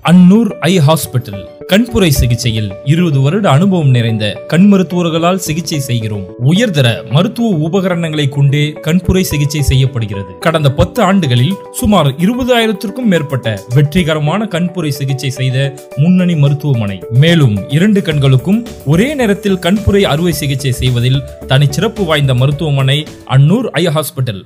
அன்னூர் ஐ hospital கண்புரை சிகிச்சையில் இருபது வருட அனுபவம் நிறைந்த கண் மருத்துவர்களால் சிகிச்சை செய்கிறோம் உயர்தர மருத்துவ உபகரணங்களை கொண்டே கண்புரை சிகிச்சை செய்யப்படுகிறது கடந்த பத்து ஆண்டுகளில் சுமார் இருபதாயிரத்திற்கும் மேற்பட்ட வெற்றிகரமான கண்புரை சிகிச்சை செய்த முன்னணி மருத்துவமனை மேலும் இரண்டு கண்களுக்கும் ஒரே நேரத்தில் கண்புரை அறுவை சிகிச்சை செய்வதில் தனிச்சிறப்பு வாய்ந்த மருத்துவமனை அன்னூர் ஐ ஹாஸ்பிட்டல்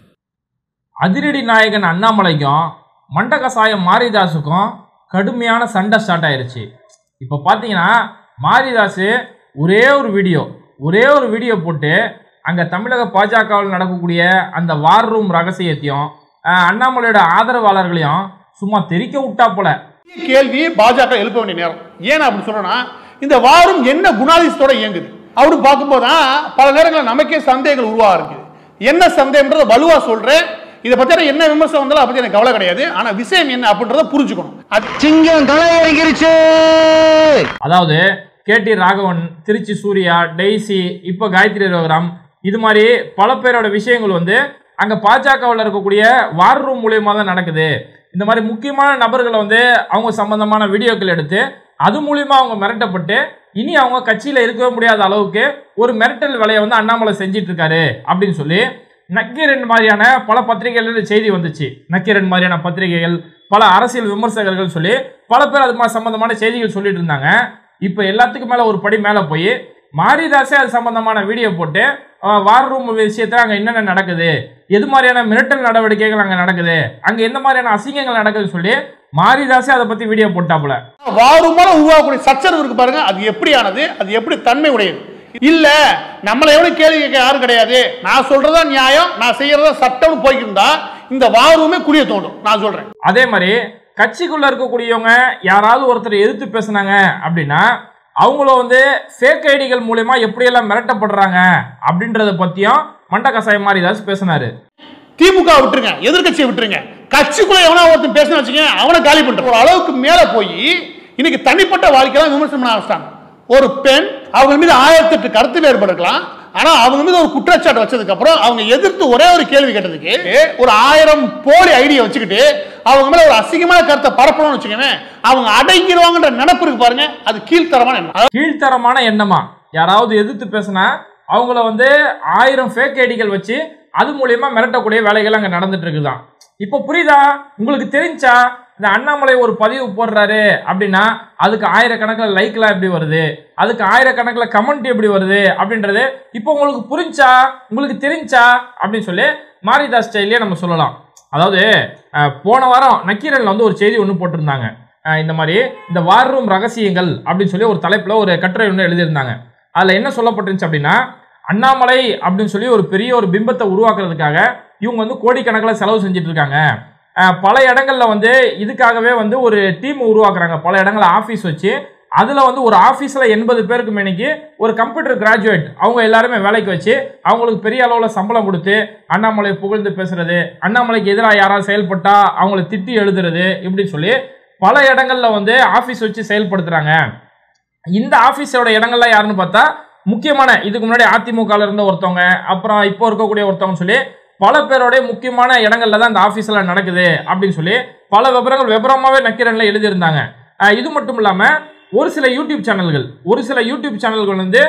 அதிரடி நாயகன் அண்ணாமலைக்கும் மண்டகசாயம் மாரிதாஸுக்கும் கடுமையான சண்டை ஸ்டார்ட் ஆயிருச்சு இப்போ பார்த்தீங்கன்னா மாரிதாஸ் ஒரே ஒரு வீடியோ ஒரே ஒரு வீடியோ போட்டு அங்கே தமிழக பாஜகவில் நடக்கக்கூடிய அந்த வார் ரூம் ரகசியத்தையும் அஹ், அண்ணாமலையோட ஆதரவாளர்களையும் சும்மா தெறிக்க விட்டா போல கேள்வி பாஜக எழுப்ப வேண்டிய நேரம் ஏன் அப்படி சொல்றேன்னா இந்த வாரம் என்ன குணாதிசத்தோட இயங்குது அப்படி பார்க்கும்போது தான் பல நேரங்களில் நமக்கே சந்தேகங்கள் உருவாக இருக்குது என்ன சந்தேகம்ன்றத வலுவா சொல்றேன் இதை பத்தி என்ன விமர்சனம் வந்தாலும் அதை பத்தி எனக்கு கவலை கிடையாது ஆனா விஷயம் என்ன அப்படின்றத புரிஞ்சுக்கணும் அது சிங்கம் களை இறங்கிருச்சு அதாவது கேடி ராகவன் திருச்சி சூர்யா டெய்ஸி இப்போ காயத்ரி ரகுராம் இது மாதிரி பல பேரோட விஷயங்கள் வந்து அங்கே பாஜகவில் இருக்கக்கூடிய வார் ரூம் மூலியமாக தான் நடக்குது இந்த மாதிரி முக்கியமான நபர்களை வந்து அவங்க சம்பந்தமான வீடியோக்கள் எடுத்து அது மூலியமா அவங்க மிரட்டப்பட்டு இனி அவங்க கட்சியில் இருக்கவே முடியாத அளவுக்கு ஒரு மிரட்டல் வேலையை வந்து அண்ணாமலை செஞ்சிட்டு இருக்காரு அப்படின்னு சொல்லி நக்கீரன் மாதிரியான பல பத்திரிகைகள் இந்த செய்தி வந்துச்சு நக்கீரன் மாதிரியான பத்திரிகைகள் பல அரசியல் விமர்சகர்கள் சொல்லி பல பேர் அது மாதிரி சம்பந்தமான செய்திகள் சொல்லிட்டு இருந்தாங்க இப்போ எல்லாத்துக்கும் மேலே ஒரு படி மேலே போய் மாரிதாஸே அது சம்பந்தமான வீடியோ போட்டு அஹ், வார் ரூம் விஷயத்துல அங்கே என்னென்ன நடக்குது எது மாதிரியான மிரட்டல் நடவடிக்கைகள் அங்கே நடக்குது அங்கே எந்த மாதிரியான அசிங்கங்கள் நடக்குதுன்னு சொல்லி மாரிதாஸே அதை பற்றி வீடியோ போட்டாப்புல வாருமான உருவாகக்கூடிய சச்சரவு இருக்கு பாருங்க அது எப்படியானது அது எப்படி தன்மை உடையது இல்ல நம்மளை எவ்வளவு கேள்வி கேட்க யாரும் கிடையாது நான் சொல்றதா நியாயம் நான் செய்யறதா சட்டம்னு போய்க்கிட்டு இருந்தா இந்த வாருமே குளிய தோண்டும் நான் சொல்றேன் அதே மாதிரி கட்சிக்குள்ள இருக்கக்கூடியவங்க யாராவது ஒருத்தர் எதிர்த்து பேசுனாங்க அப்படின்னா அவங்கள வந்து ஃபேக் ஐடிகள் மூலயமா எப்படியெல்லாம் மிரட்டப்படுறாங்க அப்படின்றத பத்தியும் மண்ட கசாயம் மாரிதாஸ் பேசினாரு திமுக விட்டுருங்க எதிர்க்கட்சியை விட்டுருங்க கட்சிக்குள்ள எவனா ஒருத்தன் பேசணும் வச்சுக்கோங்க அவனை காலி பண்ற ஒரு அளவுக்கு மேல போய் இன்னைக்கு தனிப்பட்ட வாழ்க்கையெல்லாம் விமர்சனம் பண்ண ஆரம்பிச்சிட்டாங்க ஒரு பெண் அவங்க மீது ஆயிரத்தி எட்டு கருத்து வேறுபாடு இருக்கலாம் ஆனா அவங்க மீது ஒரு குற்றச்சாட்டு வச்சதுக்கு அப்புறம் அவங்க எதிர்த்து ஒரே ஒரு கேள்வி கேட்டதுக்கு ஒரு ஆயிரம் போலி ஐடியா வச்சுக்கிட்டு அவங்க மேல ஒரு அசிங்கமான கருத்தை பரப்பணும்னு வச்சுக்கோங்க அவங்க அடங்கிடுவாங்கன்ற நினைப்பு இருக்கு பாருங்க அது கீழ்த்தரமான எண்ணம் அதாவது கீழ்த்தரமான எண்ணமா யாராவது எதிர்த்து பேசினா அவங்கள வந்து ஆயிரம் ஃபேக் ஐடிகள் வச்சு அது மூலியமா மிரட்டக்கூடிய வேலைகள் அங்கே நடந்துட்டு இருக்குதான் இப்போ புரியுதா உங்களுக்கு தெரிஞ்சா இந்த அண்ணாமலை ஒரு பதிவு போடுறாரு அப்படின்னா அதுக்கு ஆயிரக்கணக்கில் லைக்லாம் எப்படி வருது அதுக்கு ஆயிரக்கணக்கில் கமெண்ட் எப்படி வருது அப்படின்றது இப்போ உங்களுக்கு புரிஞ்சா உங்களுக்கு தெரிஞ்சா அப்படின்னு சொல்லி மாரிதாஸ் ஸ்டைல்லே நம்ம சொல்லலாம் அதாவது அஹ், போன வாரம் நக்கீரனில் வந்து ஒரு செய்தி ஒன்று போட்டிருந்தாங்க அஹ், இந்த மாதிரி இந்த வார் ரூம் ரகசியங்கள் அப்படின்னு சொல்லி ஒரு தலைப்பில் ஒரு கட்டுரை ஒன்று எழுதியிருந்தாங்க அதில் என்ன சொல்லப்பட்டிருந்துச்சு அப்படின்னா அண்ணாமலை அப்படின்னு சொல்லி ஒரு பெரிய ஒரு பிம்பத்தை உருவாக்குறதுக்காக இவங்க வந்து கோடிக்கணக்கில் செலவு செஞ்சுட்டு இருக்காங்க அஹ், பல இடங்கள்ல வந்து இதுக்காகவே வந்து ஒரு டீம் உருவாக்குறாங்க பல இடங்கள்ல ஆஃபீஸ் வச்சு அதில் வந்து ஒரு ஆஃபீஸில் எண்பது பேருக்கு மேனிக்கு ஒரு கம்ப்யூட்டர் கிராஜுவேட் அவங்க எல்லாருமே வேலைக்கு வச்சு அவங்களுக்கு பெரிய அளவில் சம்பளம் கொடுத்து அண்ணாமலை புகழ்ந்து பேசுறது அண்ணாமலைக்கு எதிராக யாராவது செயல்பட்டா அவங்கள திட்டி எழுதுறது இப்படின்னு சொல்லி பல இடங்கள்ல வந்து ஆஃபீஸ் வச்சு செயல்படுத்துறாங்க இந்த ஆஃபீஸோட இடங்கள்லாம் யாருன்னு பார்த்தா முக்கியமான இதுக்கு முன்னாடி அதிமுகவில் இருந்த ஒருத்தவங்க அப்புறம் இப்போ இருக்கக்கூடிய ஒருத்தவங்க சொல்லி பல பேரோடைய முக்கியமான இடங்கள்ல தான் இந்த ஆஃபீஸ்லாம் நடக்குது அப்படின்னு சொல்லி பல விவரங்கள் விவரமாகவே நக்கீரனில் எழுதியிருந்தாங்க அஹ் இது மட்டும் இல்லாமல் ஒரு சில யூடியூப் சேனல்கள் ஒரு சில யூடியூப் சேனல்கள் வந்து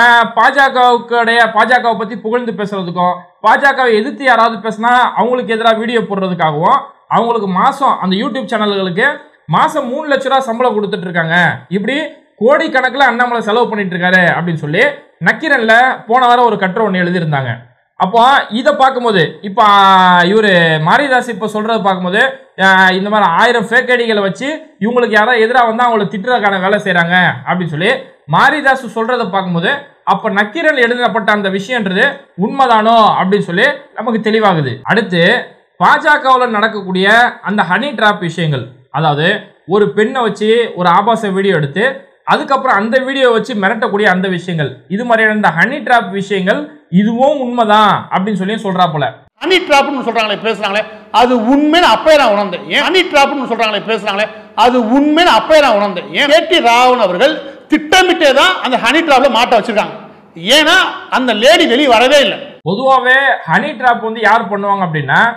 பாஜகவுடைய பாஜகவை பற்றி புகழ்ந்து பேசுறதுக்கும் பாஜகவை எதிர்த்து யாராவது பேசினா அவங்களுக்கு எதிராக வீடியோ போடுறதுக்காகவும் அவங்களுக்கு மாதம் அந்த யூடியூப் சேனல்களுக்கு மாதம் மூணு லட்ச ரூபா சம்பளம் கொடுத்துட்டு இருக்காங்க இப்படி கோடிக்கணக்கில் அண்ணாமலை செலவு பண்ணிட்டு இருக்காரு அப்படின்னு சொல்லி நக்கீரன்ல போன வாரம் ஒரு கட்டுரை ஒன்று எழுதியிருந்தாங்க அப்போ இதை பார்க்கும்போது இப்போ இவர் மாரிதாஸ் இப்போ சொல்கிறத பார்க்கும்போது ஆஹ் இந்த மாதிரி ஆயிரம் ஃபேக் ஐடிகளை வச்சு இவங்களுக்கு யாராவது எதிராக வந்தால் அவங்கள திட்டுறதுக்கான வேலை செய்கிறாங்க அப்படின்னு சொல்லி மாரிதாஸ் சொல்கிறத பார்க்கும்போது அப்போ நக்கீரன் எழுதப்பட்ட அந்த விஷயன்றது உண்மைதானோ அப்படின்னு சொல்லி நமக்கு தெளிவாகுது அடுத்து பாஜகவில் நடக்கக்கூடிய அந்த ஹனி ட்ராப் விஷயங்கள் அதாவது ஒரு பெண்ணை வச்சு ஒரு ஆபாச வீடியோ எடுத்து அதுக்கப்புறம் அந்த வீடியோ வச்சு மிரட்டக்கூடிய அந்த விஷயங்கள் இது மாதிரியான இந்த ஹனி ட்ராப் விஷயங்கள் இதுவும் உண்மைதான் அப்படின்னு சொல்லி சொல்றாப்புல ஹனி ட்ராப்னு சொல்றாங்களே பேசுறாங்களே அது உண்மைன்னு அப்பயே நான் உணர்ந்தேன் ஏன் ஹனி ட்ராப்னு சொல்றாங்களே பேசுறாங்களே அது உண்மைன்னு அப்பயே நான் உணர்ந்தேன் ஏன் கேடி ராவன் அவர்கள் திட்டமிட்டே தான் அந்த ஹனி ட்ராப்ல மாட்ட வச்சிருக்காங்க ஏன்னா அந்த லேடி வெளியே வரவே இல்லை பொதுவாகவே ஹனி ட்ராப் வந்து யார் பண்ணுவாங்க அப்படின்னா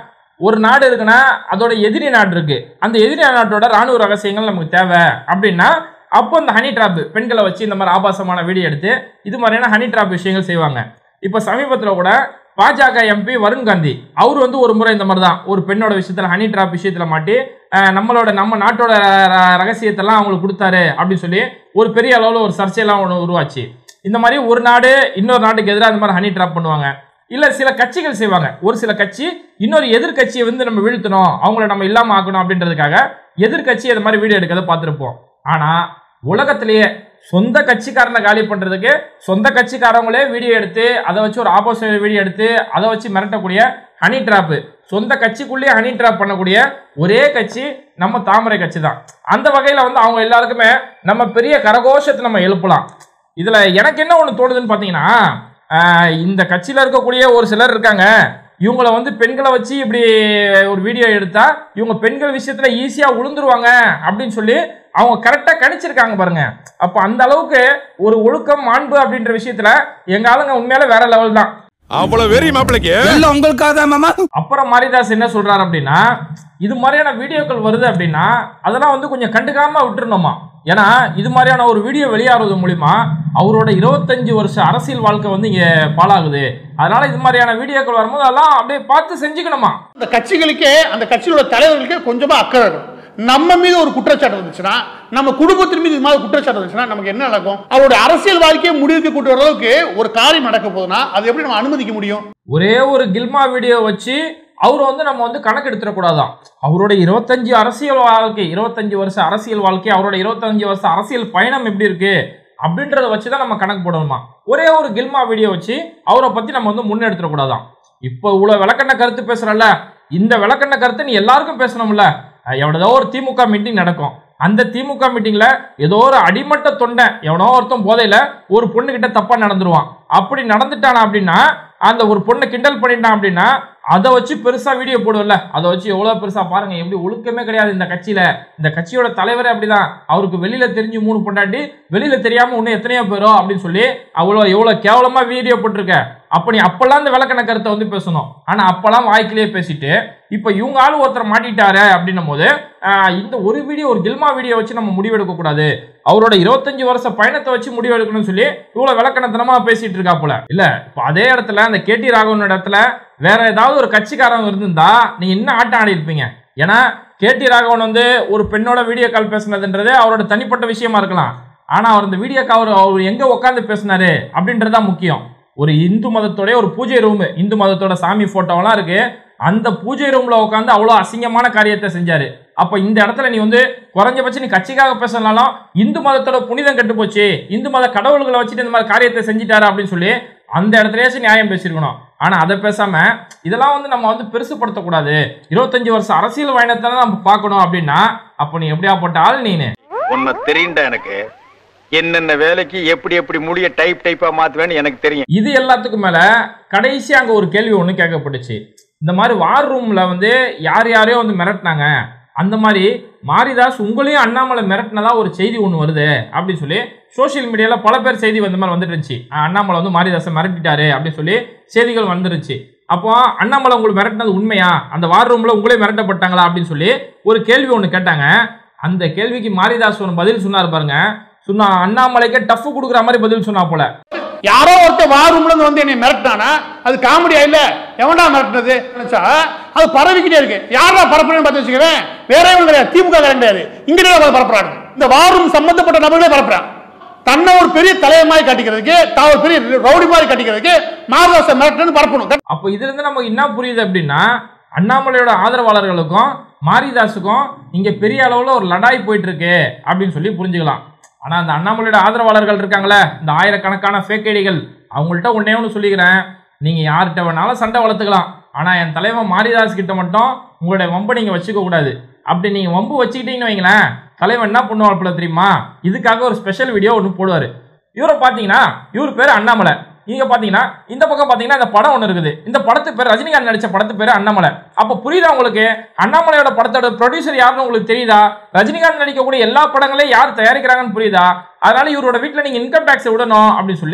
ஒரு நாடு இருக்குன்னா அதோட எதிரி நாடு இருக்கு அந்த எதிரி நாட்டோட ராணுவ ரகசியங்கள் நமக்கு தேவை அப்படின்னா அப்போ இந்த ஹனி ட்ராப் பெண்களை வச்சு இந்த மாதிரி ஆபாசமான வீடியோ எடுத்து இது மாதிரியான ஹனி ட்ராப் விஷயங்கள் செய்வாங்க இப்போ சமீபத்தில் கூட பாஜக எம்பி வருண் காந்தி அவர் வந்து ஒரு முறை இந்த மாதிரி தான் ஒரு பெண்ணோட விஷயத்தில் ஹனி ட்ராப் விஷயத்தில் மாட்டி அஹ், நம்மளோட நம்ம நாட்டோட ர- ரகசியத்தெல்லாம் அவங்களுக்கு கொடுத்தாரு அப்படின்னு சொல்லி ஒரு பெரிய அளவில் ஒரு சர்ச்சையெல்லாம் ஒன்று உருவாச்சு இந்த மாதிரி ஒரு நாடு இன்னொரு நாட்டுக்கு எதிராக இந்த மாதிரி ஹனி ட்ராப் பண்ணுவாங்க இல்ல சில கட்சிகள் செய்வாங்க ஒரு சில கட்சி இன்னொரு எதிர்க்கட்சியை வந்து நம்ம வீழ்த்தணும் அவங்கள நம்ம இல்லாம ஆக்கணும் அப்படின்றதுக்காக எதிர்க்கட்சி இந்த மாதிரி வீடியோ எடுக்கிறத பார்த்துருப்போம் ஆனா உலகத்திலேயே சொந்த கட்சிக்காரனை காலி பண்றதுக்கு சொந்த கட்சிக்காரங்களே வீடியோ எடுத்து அதை வச்சு ஒரு ஆப்போசிட் வீடியோ எடுத்து அதை வச்சு மிரட்டக்கூடிய ஹனி ட்ராப் சொந்த கட்சிக்குள்ளேயே ஹனி ட்ராப் பண்ணக்கூடிய ஒரே கட்சி நம்ம தாமரை கட்சி தான் அந்த வகையில வந்து அவங்க எல்லாருக்குமே நம்ம பெரிய கரகோஷத்தை நம்ம எழுப்பலாம் இதுல எனக்கு என்ன ஒன்று தோணுதுன்னு பார்த்தீங்கன்னா ஆஹ் இந்த கட்சியில் இருக்கக்கூடிய ஒரு சிலர் இருக்காங்க இவங்கள வந்து பெண்களை வச்சு இப்படி ஒரு வீடியோ எடுத்தா இவங்க பெண்கள் விஷயத்துல ஈஸியா உளுந்துருவாங்க அப்படின்னு சொல்லி அவங்க கரெக்டா கணிச்சிருக்காங்க பாருங்க அப்போ அந்த அளவுக்கு ஒரு ஒழுக்கம் மாண்பு அப்படின்ற விஷயத்துல எங்க ஆளுங்க உண்மையில வேற லெவல் தான் அவ்வளவு வெறி மாப்பிளைக்கு எல்லாம் உங்களுக்காக தான் மாமா அப்புறம் மாரிதாஸ் என்ன சொல்றாரு அப்படின்னா இது மாதிரியான வீடியோக்கள் வருது அப்படின்னா அதெல்லாம் வந்து கொஞ்சம் கண்டுக்காம விட்டுருணுமா ஏன்னா இது மாதிரியான ஒரு வீடியோ வெளியாகிறது மூலிமா அவரோட இருபத்தஞ்சு வருஷ அரசியல் வாழ்க்கை வந்து இங்க பாழாகுது அதனால இது மாதிரியான வீடியோக்கள் வரும்போது அதெல்லாம் அப்படியே பார்த்து செஞ்சுக்கணுமா அந்த கட்சிகளுக்கே அந்த கட்சியோட தலைவர்களுக்கே கொஞ்சமா அக்கறை இருக்கும் நம்ம மீது ஒரு குற்றச்சாட்டு வந்துச்சுன்னா நம்ம குடும்பத்தின் மீது இது மாதிரி குற்றச்சாட்டு வந்துச்சுன்னா நமக்கு என்ன நடக்கும் அவருடைய அரசியல் வாழ்க்கையை முடிவுக்கு கூட்டு வர அளவுக்கு ஒரு காரியம் நடக்க போகுதுன்னா அதை எப்படி நம்ம அனுமதிக்க முடியும் ஒரே ஒரு கில்மா வீடியோ வச்சு அவர் வந்து நம்ம வந்து கணக்கு எடுத்துடக்கூடாதான் அவரோட இருபத்தஞ்சு அரசியல் வாழ்க்கை இருபத்தஞ்சு வருஷ அரசியல் வாழ்க்கை அவரோட இருபத்தஞ்சு வருஷ அரசியல் பயணம் எப்படி இருக்கு அப்படின்றத வச்சு தான் நம்ம கணக்கு போடணுமா ஒரே ஒரு கில்மா வீடியோ வச்சு அவரை பத்தி நம்ம வந்து முன்னெடுத்துடக்கூடாதான் இப்போ இவ்வளோ விளக்கண்ண கருத்து பேசுறல்ல இந்த விளக்கண்ண கருத்து நீ எல்லாருக்கும் பேசணும்ல அஹ் எவ்வளோ ஒரு திமுக மீட்டிங் நடக்கும் அந்த திமுக மீட்டிங்ல ஏதோ ஒரு அடிமட்ட தொண்டை எவனோ ஒருத்தன் போதையில ஒரு பொண்ணுகிட்ட தப்பா நடந்துருவான் அப்படி நடந்துட்டானா அப்படின்னா அந்த ஒரு பொண்ணை கிண்டல் பண்ணிட்டான் அப்படின்னா அதை வச்சு பெருசா வீடியோ போடுவல அதை வச்சு எவ்வளவு பெருசா பாருங்க எப்படி ஒழுக்கமே கிடையாது இந்த கட்சியில இந்த கட்சியோட தலைவரே அப்படிதான் அவருக்கு வெளியில தெரிஞ்சு மூணு பொண்டாட்டி வெளியில தெரியாம இன்னும் எத்தனையோ பேரோ அப்படின்னு சொல்லி அவ்வளோ எவ்வளவு கேவலமா வீடியோ போட்டிருக்க அப்ப நீ அப்பெல்லாம் இந்த விளக்கண கருத்தை வந்து பேசணும் ஆனா அப்பெல்லாம் வாய்க்கிலேயே பேசிட்டு இப்ப இவங்க ஆளு ஒருத்தர் மாட்டிட்டாரு அப்படின்னும் போது ஆஹ், இந்த ஒரு வீடியோ ஒரு கில்மா வீடியோ வச்சு நம்ம முடிவெடுக்க கூடாது அவரோட இருபத்தஞ்சு வருஷ பயணத்தை வச்சு முடிவெடுக்கணும்னு சொல்லி இவ்வளவு விளக்கணத்தனமா பேசிட்டு இருக்கா போல இல்ல இப்ப அதே இடத்துல அந்த கேடி ராகவன் இடத்துல வேற ஏதாவது ஒரு கட்சிக்காரங்க இருந்திருந்தா நீங்க இன்னும் ஆட்டம் ஆடி இருப்பீங்க ஏன்னா கேடி ராகவன் வந்து ஒரு பெண்ணோட வீடியோ கால் பேசுனதுன்றது அவரோட தனிப்பட்ட விஷயமா இருக்கலாம் ஆனா அவர் இந்த வீடியோ கால் அவர் எங்க உட்காந்து பேசினாரு அப்படின்றது தான் முக்கியம் ஒரு இந்து மதத்தோட ஒரு பூஜை ரூம் இந்து மதத்தோட சாமி போட்டோவெல்லாம் இருக்கு அந்த பூஜை ரூம்ல உட்காந்து அவ்வளோ அசிங்கமான காரியத்தை செஞ்சாரு அப்ப இந்த இடத்துல நீ வந்து குறைஞ்சபட்சம் நீ கட்சிக்காக பேசலனாலும் இந்து மதத்தோட புனிதம் கெட்டு போச்சு இந்து மத கடவுள்களை வச்சுட்டு இந்த மாதிரி காரியத்தை செஞ்சிட்டாரு அப்படின்னு சொல்லி அந்த இடத்துலயாச்சும் நியாயம் பேசியிருக்கணும் ஆனா அதை பேசாம இதெல்லாம் வந்து நம்ம வந்து பெருசுப்படுத்தக்கூடாது இருபத்தஞ்சு வருஷம் அரசியல் பயணத்தை தான் நம்ம பார்க்கணும் அப்படின்னா அப்போ நீ எப்படியா போட்ட ஆள் நீனு உன்னை தெரியும்டா எனக்கு என்னென்ன வேலைக்கு எப்படி எப்படி முடிய டைப் டைப்பா மாத்துவேன்னு எனக்கு தெரியும் இது எல்லாத்துக்கும் மேல கடைசி அங்க ஒரு கேள்வி ஒன்று கேட்கப்பட்டுச்சு இந்த மாதிரி வார் ரூம்ல வந்து யார் யாரையோ வந்து மிரட்டினாங்க அந்த மாதிரி மாரிதாஸ் உங்களையும் அண்ணாமலை மிரட்டினதா ஒரு செய்தி ஒன்று வருது அப்படின்னு சொல்லி சோஷியல் மீடியால பல பேர் செய்தி வந்த மாதிரி வந்துட்டு இருந்துச்சு அஹ் அண்ணாமலை வந்து மாரிதாஸை மிரட்டிட்டாரு அப்படின்னு சொல்லி செய்திகள் வந்துருச்சு அப்போ அண்ணாமலை உங்களுக்கு மிரட்டினது உண்மையா அந்த வார் ரூம்ல உங்களே மிரட்டப்பட்டாங்களா அப்படின்னு சொல்லி ஒரு கேள்வி ஒன்று கேட்டாங்க அந்த கேள்விக்கு மாரிதாஸ் ஒன்று பதில் சொன்னார் பாருங்க சொன்னா அண்ணாமலைக்கே டஃப் கொடுக்குற மாதிரி பதில் சொன்னா போல யாரோ ஒருத்தர் வாரூம்ல இருந்து வந்து என்னை மிரட்டினானா அது காமெடியா இல்ல எவன்டா மிரட்டினது நினைச்சா அது பரவிக்கிட்டே இருக்கு யாரா பரப்புறேன்னு பார்த்து வச்சுக்கிறேன் வேற எவனும் கிடையாது திமுக காரன் கிடையாது இங்க தான் பரப்புறாங்க இந்த வாரூம் சம்பந்தப்பட்ட நபர்களே பரப்புறான் தன்னை ஒரு பெரிய தலைவர் மாதிரி கட்டிக்கிறதுக்கு தான் ஒரு பெரிய ரவுடி மாதிரி கட்டிக்கிறதுக்கு மாரதாச மிரட்டுன்னு பரப்பணும் அப்போ இதுல இருந்து நமக்கு என்ன புரியுது அப்படின்னா அண்ணாமலையோட ஆதரவாளர்களுக்கும் மாரிதாஸுக்கும் இங்க பெரிய அளவுல ஒரு லடாய் போயிட்டு இருக்கு அப்படின்னு சொல்லி புரிஞ்சுக்கலாம் ஆனா அந்த அண்ணாமலையோட ஆதரவாளர்கள் இருக்காங்களே இந்த ஆயிரக்கணக்கான ஃபேக் ஐடிகள் அவங்கள்ட்ட ஒன்னே ஒன்று சொல்லிக்கிறேன் நீங்க யார்கிட்ட வேணாலும் சண்டை வளர்த்துக்கலாம் ஆனா என் தலைவன் மாரிதாஸ் கிட்ட மட்டும் உங்களுடைய வம்பை நீங்க வச்சுக்க கூடாது அப்படி நீங்க வம்பு வச்சுக்கிட்டீங்கன்னு வைங்களேன் தலைவன் என்ன பண்ணுவாப்புல தெரியுமா இதுக்காக ஒரு ஸ்பெஷல் வீடியோ ஒன்று போடுவாரு இவரை பார்த்தீங்கன்னா இவர் பேர் அண்ணாமலை நீங்க பாத்தீங்கன்னா இந்த பக்கம் பாத்தீங்கன்னா இந்த படம் ஒன்று இருக்குது இந்த படத்து பேர் ரஜினிகாந்த் நடிச்ச படத்து பேர் அண்ணாமலை அப்ப புரியுதா உங்களுக்கு அண்ணாமலையோட படத்தோட ப்ரொடியூசர் யாருன்னு உங்களுக்கு தெரியுதா ரஜினிகாந்த் நடிக்கக்கூடிய எல்லா படங்களையும் யார் தயாரிக்கிறாங்கன்னு புரியுதா அதனால இவரோட வீட்டில் நீங்க இன்கம் டேக்ஸ் விடணும் அப்படின்னு சொல்லி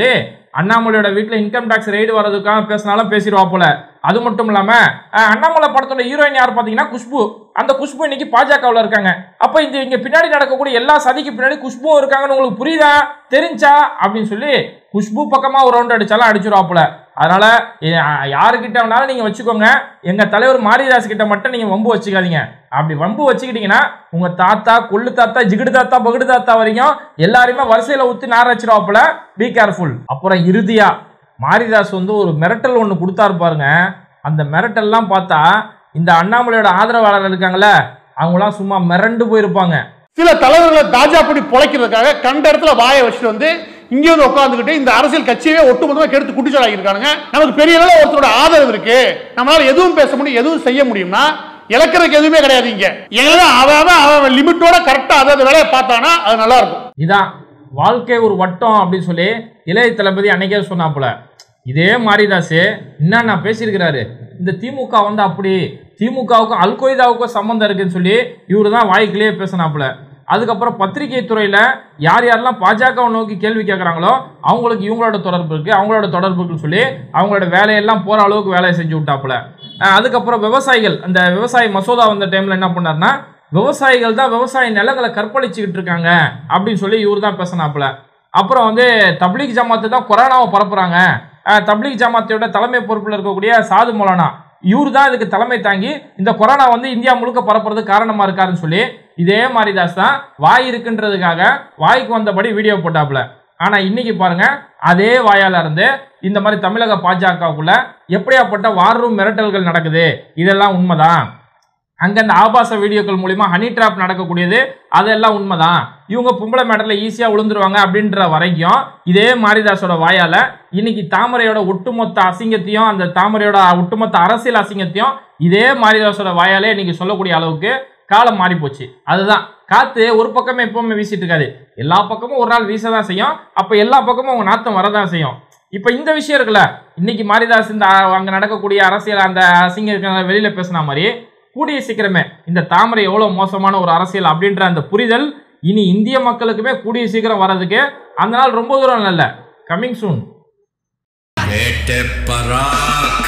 அண்ணாமலையோட வீட்டுல இன்கம் டாக்ஸ் ரெய்டு வர்றதுக்காக பேசினாலும் பேசிடுவா போல அது மட்டும் இல்லாம அஹ், அண்ணாமலை படத்தோட ஹீரோயின் யார் பாத்தீங்கன்னா குஷ்பு அந்த குஷ்பு இன்னைக்கு பாஜகவுல இருக்காங்க அப்ப இந்த இங்க பின்னாடி நடக்கக்கூடிய எல்லா சதிக்கு பின்னாடி குஷ்பு இருக்காங்கன்னு உங்களுக்கு புரியுதா தெரிஞ்சா அப்படின்னு சொல்லி குஷ்பு பக்கமா ஒரு ரவுண்ட் அடிச்சாலும் அடிச்சிருவாப்புல அதனால யா- யாருக்கிட்ட வேணாலும் நீங்க வச்சுக்கோங்க எங்க தலைவர் மாரிதாஸ் கிட்ட மட்டும் நீங்க வம்பு வச்சுக்காதீங்க அப்படி வம்பு வச்சுக்கிட்டீங்கன்னா உங்க தாத்தா கொள்ளு தாத்தா ஜிகிடு தாத்தா பகுடு தாத்தா வரைக்கும் எல்லாரையுமே வரிசையில ஊத்தி நார வச்சிருவாப்புல பி கேர்ஃபுல் அப்புறம் இறுதியா மாரிதாஸ் வந்து ஒரு மிரட்டல் ஒன்று கொடுத்தாரு பாருங்க அந்த மிரட்டல்லாம் பார்த்தா இந்த அண்ணாமலையோட ஆதரவாளர்கள் இருக்காங்கல்ல அவங்களாம் சும்மா மிரண்டு போயிருப்பாங்க சில தலைவர்களை தாஜா படி பொழைக்கிறதுக்காக கண்ட இடத்துல வாயை வச்சுட்டு வந்து இங்கே வந்து உட்காந்துக்கிட்டு இந்த அரசியல் கட்சியவே ஒட்டுமொத்தமாக கெடுத்து குட்டிச்சாலாகி இருக்கானுங்க நமக்கு பெரிய அளவில் ஒருத்தரோட ஆதரவு இருக்கு நம்மளால எதுவும் பேச முடியும் எதுவும் செய்ய முடியும்னா இழக்கிறதுக்கு எதுவுமே கிடையாது இங்க எங்களை அவன் அவன் அவன் லிமிட்டோட கரெக்டா அதாவது வேலையை பார்த்தானா அது நல்லா இருக்கும் இதான் வாழ்க்கை ஒரு வட்டம் அப்படின்னு சொல்லி இளைய தளபதி அன்னைக்கே சொன்னாப்புல இதே மாரிதாஸ் என்னென்ன பேசியிருக்கிறாரு இந்த திமுக வந்து அப்படி திமுகவுக்கும் அல்கொய்தாவுக்கும் சம்மந்தம் இருக்குன்னு சொல்லி இவரு தான் வாய்க்கிலேயே பேசினாப்புல அதுக்கப்புறம் பத்திரிகை துறையில யார் யாரெல்லாம் பாஜகவை நோக்கி கேள்வி கேட்குறாங்களோ அவங்களுக்கு இவங்களோட தொடர்பு இருக்கு அவங்களோட தொடர்பு இருக்குன்னு சொல்லி அவங்களோட வேலையெல்லாம் போற அளவுக்கு வேலையை செஞ்சு விட்டாப்புல அஹ் அதுக்கப்புறம் விவசாயிகள் அந்த விவசாய மசோதா வந்த டைம்ல என்ன பண்ணாருன்னா விவசாயிகள் தான் விவசாய நிலங்களை கற்பழிச்சுக்கிட்டு இருக்காங்க அப்படின்னு சொல்லி இவர் தான் பேசினாப்புல அப்புறம் வந்து தப்லீக் ஜமாத்து தான் கொரோனாவை பரப்புறாங்க அஹ் தப்லீக் ஜமாத்தோட தலைமை பொறுப்பில் இருக்கக்கூடிய சாது மௌலானா இவர் தான் இதுக்கு தலைமை தாங்கி இந்த கொரோனா வந்து இந்தியா முழுக்க பரப்புறது காரணமா இருக்காருன்னு சொல்லி இதே மாரிதாஸ் தான் வாய் இருக்குன்றதுக்காக வாய்க்கு வந்தபடி வீடியோ போட்டாப்புல ஆனா இன்னைக்கு பாருங்க அதே வாயால இருந்து இந்த மாதிரி தமிழக பாஜகவுக்குள்ள எப்படியாப்பட்ட வார் ரூம் மிரட்டல்கள் நடக்குது இதெல்லாம் உண்மைதான் அங்க அந்த ஆபாச வீடியோக்கள் மூலியமா ஹனி ட்ராப் நடக்கக்கூடியது அதெல்லாம் உண்மைதான் இவங்க பொம்பளை மேட்டர்ல ஈஸியா விழுந்துருவாங்க அப்படின்ற வரைக்கும் இதே மாரிதாஸோட வாயால இன்னைக்கு தாமரையோட ஒட்டுமொத்த அசிங்கத்தையும் அந்த தாமரையோட ஒட்டுமொத்த அரசியல் அசிங்கத்தையும் இதே மாரிதாஸோட வாயாலே இன்னைக்கு சொல்லக்கூடிய அளவுக்கு காலம் மாறி போச்சு அதுதான் காத்து ஒரு பக்கமே எப்பவுமே வீசிட்டு இருக்காது எல்லா பக்கமும் ஒரு நாள் வீச தான் செய்யும் அப்ப எல்லா பக்கமும் அவங்க நாத்தம் வரதான் செய்யும் இப்ப இந்த விஷயம் இருக்குல்ல இன்னைக்கு மாரிதாஸ் இந்த அ- அங்க நடக்கக்கூடிய அரசியல் அந்த அசிங்க இருக்கிற வெளியில பேசின மாதிரி கூடிய சீக்கிரமே இந்த தாமரை எவ்வளவு மோசமான ஒரு அரசியல் அப்படின்ற அந்த புரிதல் இனி இந்திய மக்களுக்குமே கூடிய சீக்கிரம் வர்றதுக்கு அந்த நாள் ரொம்ப தூரம் இல்ல கம்மிங் சூன் வேட்டை பராக்